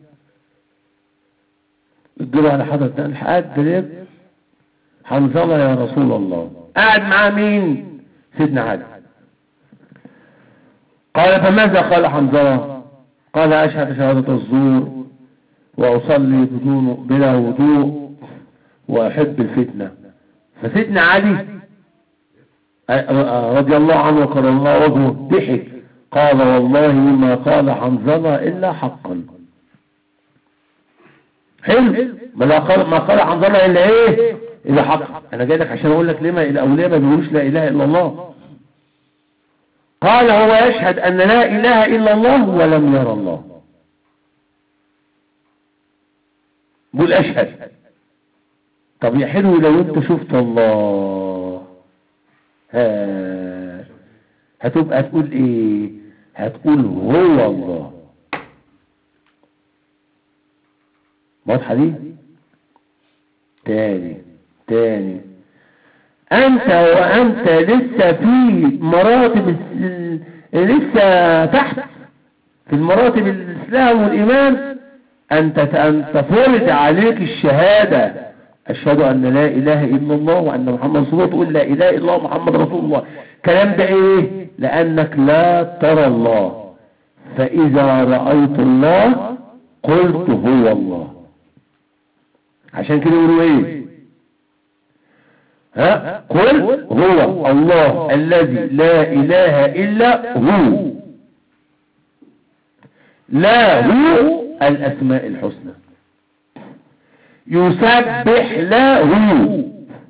ادوا على حضرة الحاد دليل حنظلة يا رسول الله قاعد معاه مين سيدنا علي قال فماذا قال حنظلة قال أشهد شهادة الزور وأصلي بدون بلا وضوء وأحب الفتنة فسيدنا علي رضي الله عنه وكرم الله وجهه ضحك قال والله ما قال حنظلة إلا حقا حلو ما لا قال ما قال حنظلة إلا إيه إلا حقا أنا جاي لك عشان أقول لك ليه ما الأولياء ما بيقولوش لا إله إلا الله قال هو يشهد أن لا إله إلا الله ولم يرى الله قول أشهد طب يا حلو لو أنت شفت الله ها هتبقى تقول ايه هتقول هو الله واضحة دي تاني تاني انت وانت لسه في مراتب الس- لسه تحت في المراتب الاسلام والايمان انت انت فرض عليك الشهاده أشهد أن لا إله إلا الله وأن محمد رسول الله تقول لا إله إلا الله محمد رسول الله كلام ده إيه لأنك لا ترى الله فإذا رأيت الله قلت هو الله عشان كده يقولوا إيه ها قل هو الله الذي لا اله الا هو لا هو الاسماء الحسنى يسبح له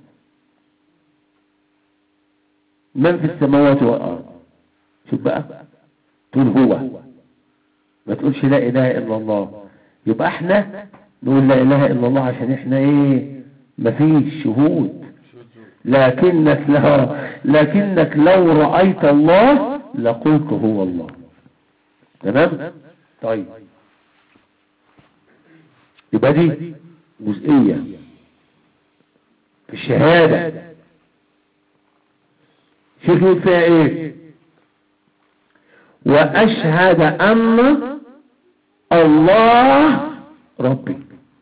من في السماوات والارض شوف بقى تقول هو ما تقولش لا اله الا الله يبقى احنا نقول لا اله الا الله عشان احنا ايه مفيش شهود لكنك لا لكنك لو رأيت الله لقلت هو الله تمام طيب يبقى دي جزئية في الشهادة شوف يقول فيها ايه واشهد ان الله ربي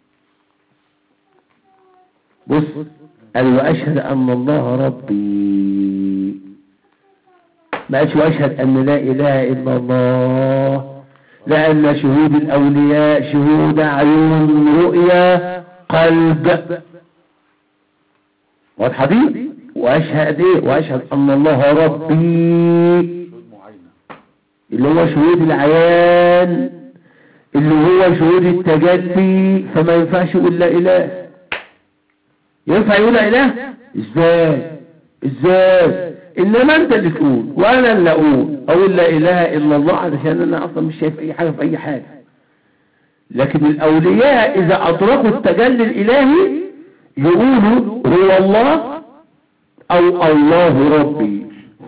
بص قال واشهد ان الله ربي ما قالش واشهد ان لا اله الا الله لان شهود الاولياء شهود عيون رؤيا قلب واضحه دي واشهد ايه واشهد ان الله ربي شهود معاينة اللي هو شهود العيان اللي هو شهود التجلي فما ينفعش يقول لا اله ينفع يقول لا اله ازاي ازاي انما انت اللي تقول وانا اللي اقول اقول لا اله الا الله علشان انا اصلا مش شايف اي حاجه في اي حاجه لكن الاولياء اذا ادركوا التجلي الالهي يقولوا هو الله او الله ربي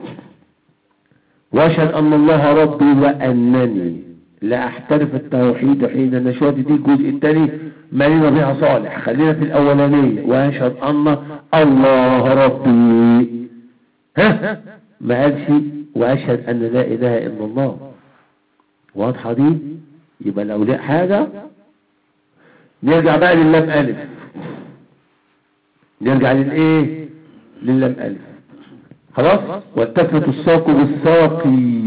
واشهد ان الله ربي وانني لا احترف التوحيد حين نشوة دي الجزء الثاني مالنا بها صالح خلينا في الاولانية واشهد ان الله ربي ها ما قالش واشهد ان لا اله الا الله واضحة دي يبقى الاولياء حاجة نرجع بقى للام الف نرجع للايه للام الف خلاص والتفت الساق بالساق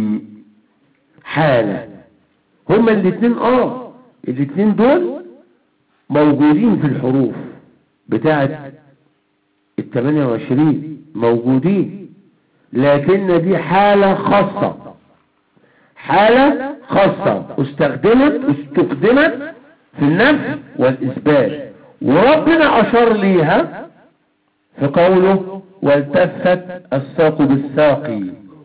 حالة هما الاثنين اه الاثنين دول موجودين في الحروف بتاعة ال 28 موجودين لكن دي حالة خاصة حالة خاصة استخدمت استخدمت في النفي والإثبات وربنا أشار ليها في قوله والتفت الساق بالساق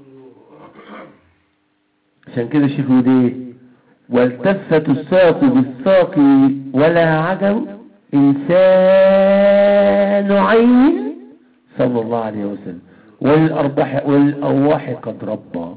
عشان كده شوفوا دي والتفت الساق بالساق ولا عجب إنسان عين صلى الله عليه وسلم والأرواح, والأرواح قد ربى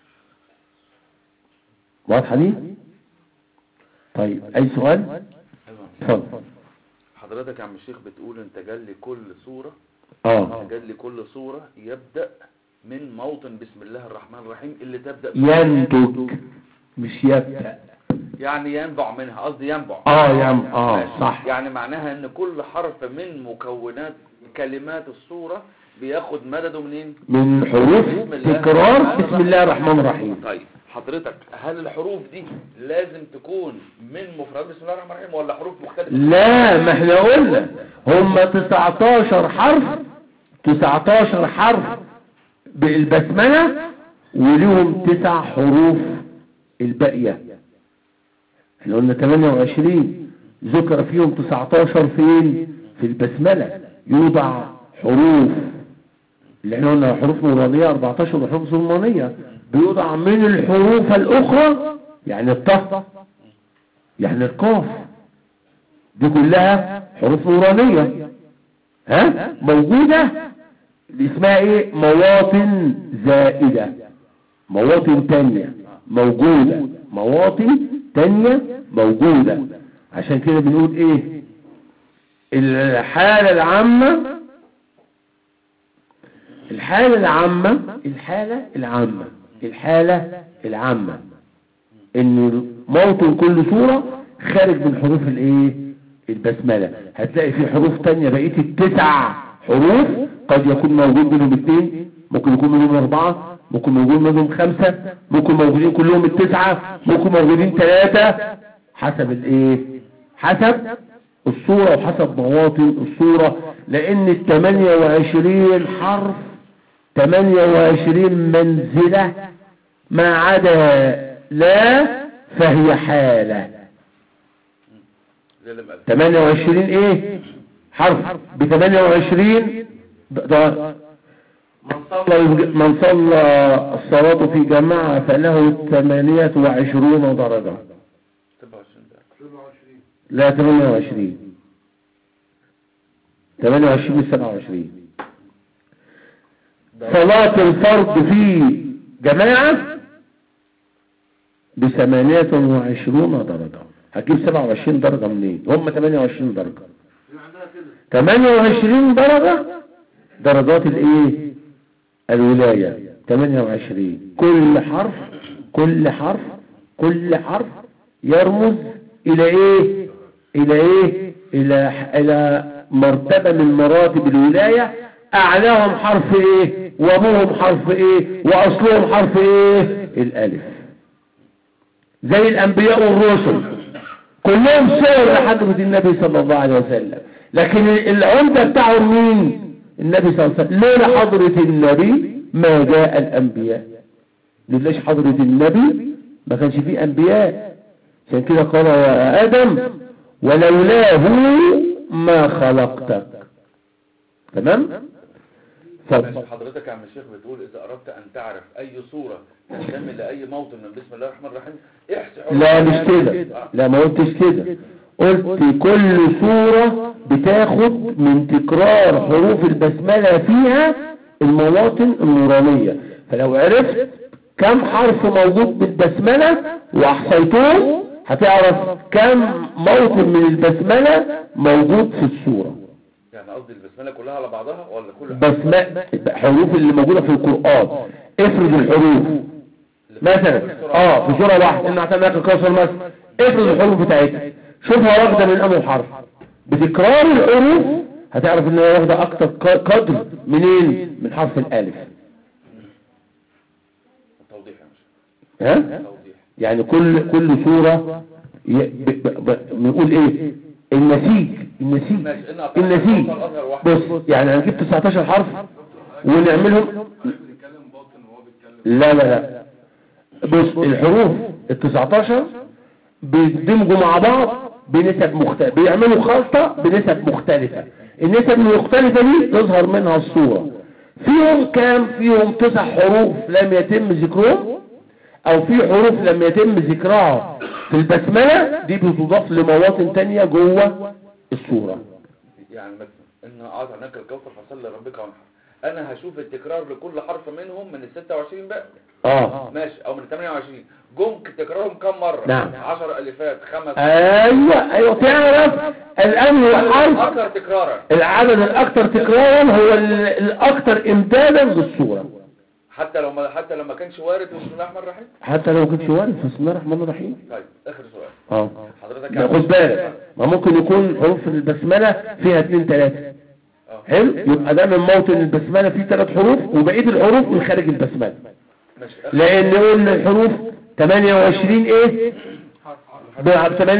واضحة دي؟ طيب أي سؤال؟ ايوه اتفضل حضرتك يا عم الشيخ بتقول ان تجلي كل صورة اه تجلي كل صورة يبدأ من موطن بسم الله الرحمن الرحيم اللي تبدأ ينتج مش يبدأ يعني ينبع منها قصدي ينبع اه يم اه ماشي. صح يعني معناها ان كل حرف من مكونات كلمات الصورة بياخد مدده منين من حروف تكرار بسم الله الرحمن الرحيم طيب حضرتك هل الحروف دي لازم تكون من مفردات بسم الله الرحمن الرحيم ولا حروف مختلفة لا ما احنا قلنا هم 19 حرف 19 حرف بالبسملة وليهم تسع حروف الباقية احنا قلنا 28 ذكر فيهم 19 فين في البسملة يوضع حروف اللي احنا قلنا حروف نورانية 14 وحروف ظلمانية بيوضع من الحروف الأخرى يعني الطه يعني القاف دي كلها حروف نورانية ها موجودة اللي اسمها ايه مواطن زائدة مواطن تانية موجودة مواطن تانية موجودة عشان كده بنقول ايه الحالة العامة الحالة العامة الحالة العامة الحالة العامة ان موطن كل صورة خارج من حروف الايه البسملة هتلاقي في حروف تانية بقية التسع حروف قد يكون موجود منهم اثنين ممكن يكون منهم اربعة ممكن موجود منهم خمسة ممكن موجودين كلهم التسعة ممكن موجودين ثلاثة حسب الايه حسب الصورة وحسب مواطن الصورة لان ال 28 حرف 28 منزلة ما عدا لا فهي حالة زي اللي مقال 28 ايه حرف ب 28 ده من صلى من صلى الصلاة في جماعة فله 28 درجة 27 ده 27 لا 28 28 من 27 صلاة الفرض في جماعة ب 28 درجة هتجيب 27 درجة منين هم 28 درجة في عندها كده 28 درجة درجات الايه الولاية 28 كل حرف كل حرف كل حرف يرمز الى ايه الى ايه الى الى مرتبة من مراتب الولاية اعلاهم حرف ايه وابوهم حرف ايه واصلهم حرف ايه الالف زي الانبياء والرسل كلهم صور لحضرة النبي صلى الله عليه وسلم لكن العمدة بتاعهم مين النبي صلى الله عليه وسلم لولا حضرة النبي ما جاء الأنبياء لولاش حضرة النبي ما كانش فيه أنبياء عشان كده قال يا آدم ولولاه ما خلقتك تمام ماشي اتفضل حضرتك يا عم الشيخ بتقول اذا اردت ان تعرف اي صورة تنتمي لاي موطن من بسم الله الرحمن الرحيم احسي حروف لا مش الآية. كده آه. لا ما قلتش كده قلت كل صورة بتاخد من تكرار حروف البسملة فيها المواطن النورانية فلو عرفت كم حرف موجود بالبسملة واحصيتهم هتعرف كم موطن من البسملة موجود في الصورة يعني قصدي البسمله كلها على بعضها ولا كل بسمة حروف اللي موجودة في القرآن افرض الحروف مثلا اه في سورة واحدة ان اعتمدك الكوثر مثلا افرض الحروف بتاعتها شوفها واخدة من انه حرف بتكرار الحروف هتعرف ان هي واخدة اكتر ق- قدر منين من حرف الالف توضيح يا مش ها توضيح يعني كل كل صورة ي- ب- ب- ب- بنقول ايه النسيج النسيج ماشي ان النسيج الازهر واحد بص يعني هنجيب 19 حرف ونعملهم بيتكلم باطن وهو بيتكلم لا لا لا بص الحروف ال 19 بيندمجوا مع بعض بنسب مختلفة بيعملوا خلطة بنسب مختلفة النسب المختلفة دي تظهر منها الصورة فيهم كام فيهم تسع حروف لم يتم ذكرهم او في حروف لم يتم ذكرها في البسملة دي بتضاف لمواطن تانية جوه الصورة يعني مثلا ان اعطيناك الكوثر فصل لربك وانحر انا هشوف التكرار لكل حرف منهم من ال 26 بقى اه ماشي او من ال 28 جم تكرارهم كم مرة نعم. 10 الفات خمس ايوه ايوه تعرف الان هو حرف اكثر تكرارا العدد الاكثر تكرارا هو ال- الاكثر امدادا للصورة حتى لو ما حتى لو ما كانش وارد بسم الله الرحمن الرحيم حتى لو كنتش وارد بسم الله الرحمن الرحيم طيب اخر سؤال اه حضرتك ده خد بالك ما ممكن يكون حروف البسملة فيها اتنين تلاتة اه حلو يبقى ده من موطن البسملة فيه ثلاث حروف وبقية الحروف من خارج البسملة ماشي اخر لان قلنا الحروف 28 ايه ب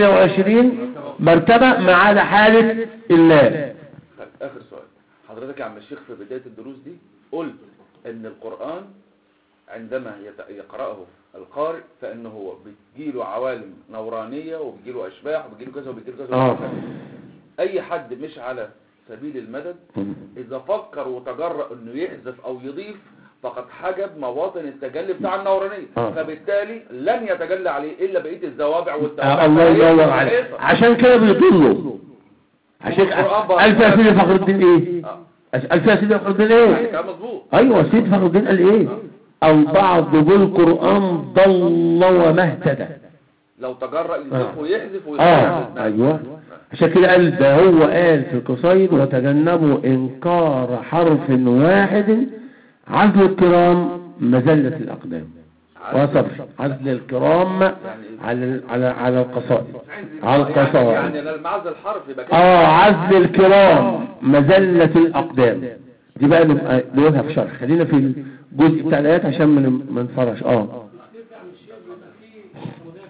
28 مرتبة ما عدا حالة الله طيب اخر سؤال حضرتك يا عم الشيخ في بداية الدروس دي قلت ان القرآن عندما يت- يقرأه القارئ فانه هو بتجيله عوالم نورانية وبتجيله اشباح وبتجيله كذا وبتجيله كذا اه وبتجيله كذا. اي حد مش على سبيل المدد اذا فكر وتجرأ انه يحذف او يضيف فقد حجب مواطن التجلي بتاع النورانية آه. فبالتالي لن يتجلى عليه الا بقية الزوابع آه والتوابع الله فهي ينور عليك مخالفة. عشان كده بيضلوا عشان القرآن بقى- ألف يا سيدي فخر الدين ايه آه. ألف يا سيدي فخر الدين يعني ايه كلام مظبوط ايوه سيدي فخر الدين قال ايه البعض بالقرآن ضل وما اهتدى لو تجرأ يضيف ويحذف ويضيف اه ايوه عشان كده قال ده هو قال في القصيد وتجنبوا انكار حرف واحد عزل الكرام مزلة الاقدام وصبر عزل الكرام على على على القصائد على القصائد يعني انا المعزل الحرف يبقى كده اه عزل الكرام مزلة الاقدام دي بقى نبقى نقولها في شرح خلينا في الجزء بتاع الايات عشان ما ن- ما نفرش اه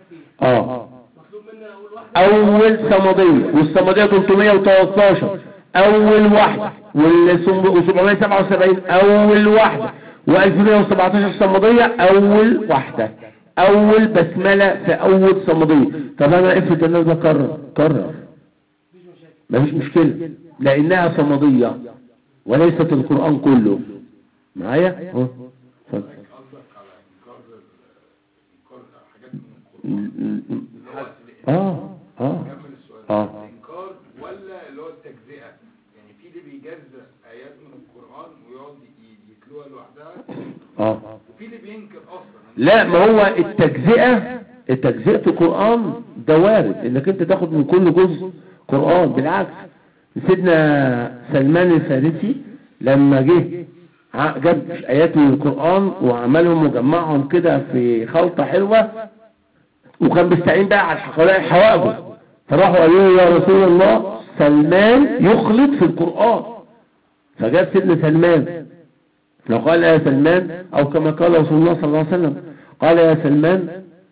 اه مطلوب مني اقول واحده اول صمدية والصمدية 313 اول واحدة وال777 اول واحدة و1117 صمدية اول واحدة اول بسملة في اول صمدية طب انا افرض ان انا بكرر كرر مفيش مشكلة لانها صمدية وليست القرآن كله معايا اهو اتفضل قصدك على انكار انكار حاجات من القران اللي هو اه اه كمل السؤال اه الانكار ولا اللي هو التجزئه يعني في اللي بيجزأ ايات من القران ويقعد ي- يتلوها لوحدها اه وفي اللي بينكر اصلا لا ما هو التجزئة التجزئة القرآن ده وارد انك انت تاخد من كل جزء قرآن بالعكس سيدنا سلمان الفارسي لما جه ع- جاب ايات من القرآن وعملهم وجمعهم كده في خلطة حلوة وكان بيستعين بقى على الحقائق حوائجه فراحوا قالوا له يا رسول الله سلمان يخلط في القرآن فجاب سيدنا سلمان لو قال يا سلمان او كما قال رسول الله صلى الله عليه وسلم قال يا سلمان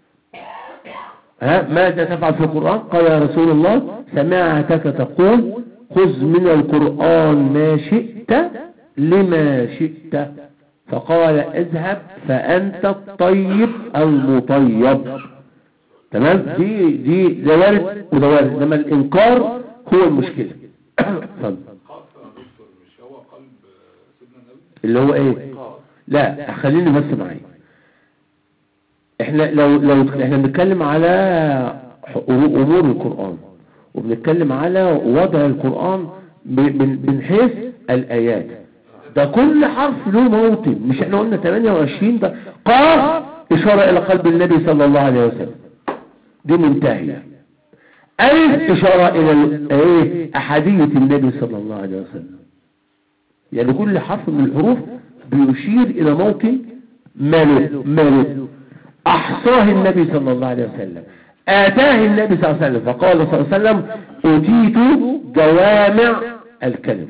ها ماذا تفعل في القرآن قال يا رسول الله سمعتك تقول خذ من القرآن ما شئت لما شئت فقال اذهب فأنت الطيب المطيب تمام دي دي ده وارد وده وارد انما الانكار هو المشكلة اتفضل خاصه يا دكتور مش هو قلب سيدنا النبي اللي هو ايه لا خليني بس معايا احنا لو لو احنا بنتكلم على امور القرآن وبنتكلم على وضع القرآن ب- من من حيث الايات ده كل حرف له موطن مش احنا قلنا 28 ده قاف اشارة الى قلب النبي صلى الله عليه وسلم دي منتهية ألف إشارة إلى ال- إيه أحادية النبي صلى الله عليه وسلم يعني كل حرف من الحروف بيشير إلى موطن ماله ماله أحصاه النبي صلى الله عليه وسلم آتاه النبي صلى الله عليه وسلم فقال صلى الله عليه وسلم أتيت جوامع الكلم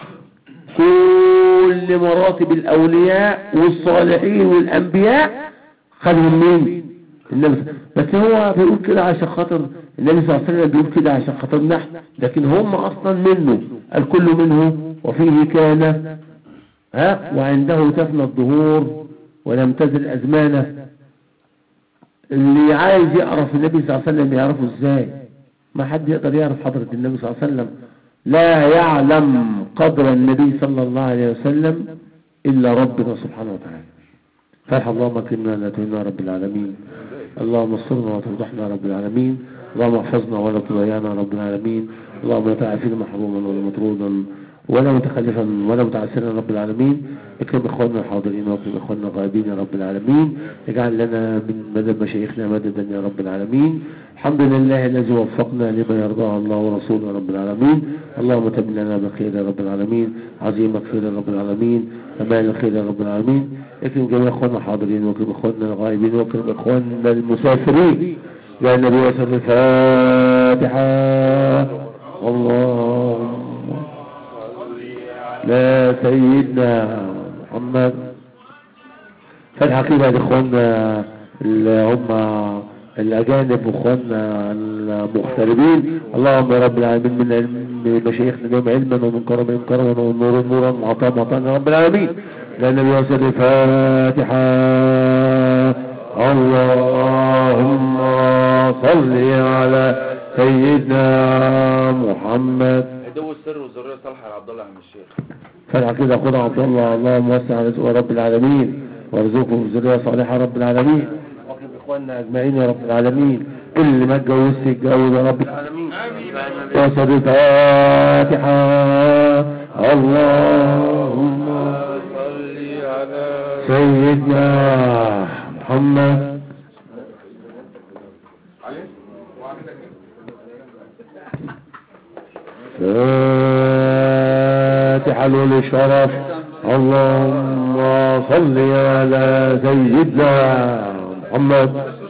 كل مراتب الأولياء والصالحين والأنبياء خدهم مين النبي بس هو بيقول كده عشان خاطر النبي صلى الله عليه وسلم بيقول كده عشان خاطر نحن لكن هم اصلا منه الكل منه وفيه كان ها وعنده تفنى الظهور ولم تزل ازمانه اللي عايز يعرف النبي صلى الله عليه وسلم يعرفه ازاي ما حد يقدر يعرف حضرة النبي صلى الله عليه وسلم لا يعلم قدر النبي صلى الله عليه وسلم إلا ربنا سبحانه وتعالى فرح اللهم كنا لا تهنا رب العالمين اللهم استرنا وتفضحنا رب العالمين اللهم احفظنا ولا تضيعنا رب العالمين اللهم لا تعافينا محروما ولا مطرودا ولا متخلفا ولا متعسرا رب العالمين اكرم اخواننا الحاضرين واكرم اخواننا الغائبين يا رب العالمين اجعل لنا من مدد مشايخنا مددا يا رب العالمين الحمد لله الذي وفقنا لما يرضاه الله ورسوله يا رب العالمين اللهم تم لنا بخير يا رب العالمين عظيم خير يا رب العالمين امان خير يا رب العالمين اكرم جميع اخواننا الحاضرين واكرم اخواننا الغائبين واكرم اخواننا المسافرين يا النبي وسلم الفاتحة اللهم لا سيدنا محمد فتحة كده لاخواننا اللي هم الاجانب واخواننا المغتربين اللهم يا رب العالمين من علم مشايخنا لهم علما ومن كرمهم كرما ومن نور نورا وعطاء عطاء يا رب العالمين لان الوسط الفاتحة اللهم صل على سيدنا محمد عدو السر والذريه صالحه يا عبد الله عم الشيخ فرع كده خد عبد الله اللهم وسع رزقه رب العالمين وارزقه ذريه صالحه رب العالمين واكرم اخواننا اجمعين يا رب العالمين كل اللي ما اتجوزش يتجوز يا رب العالمين وصل الفاتحه اللهم صل على سيدنا محمد فاتحة للشرف اللهم صل على سيدنا محمد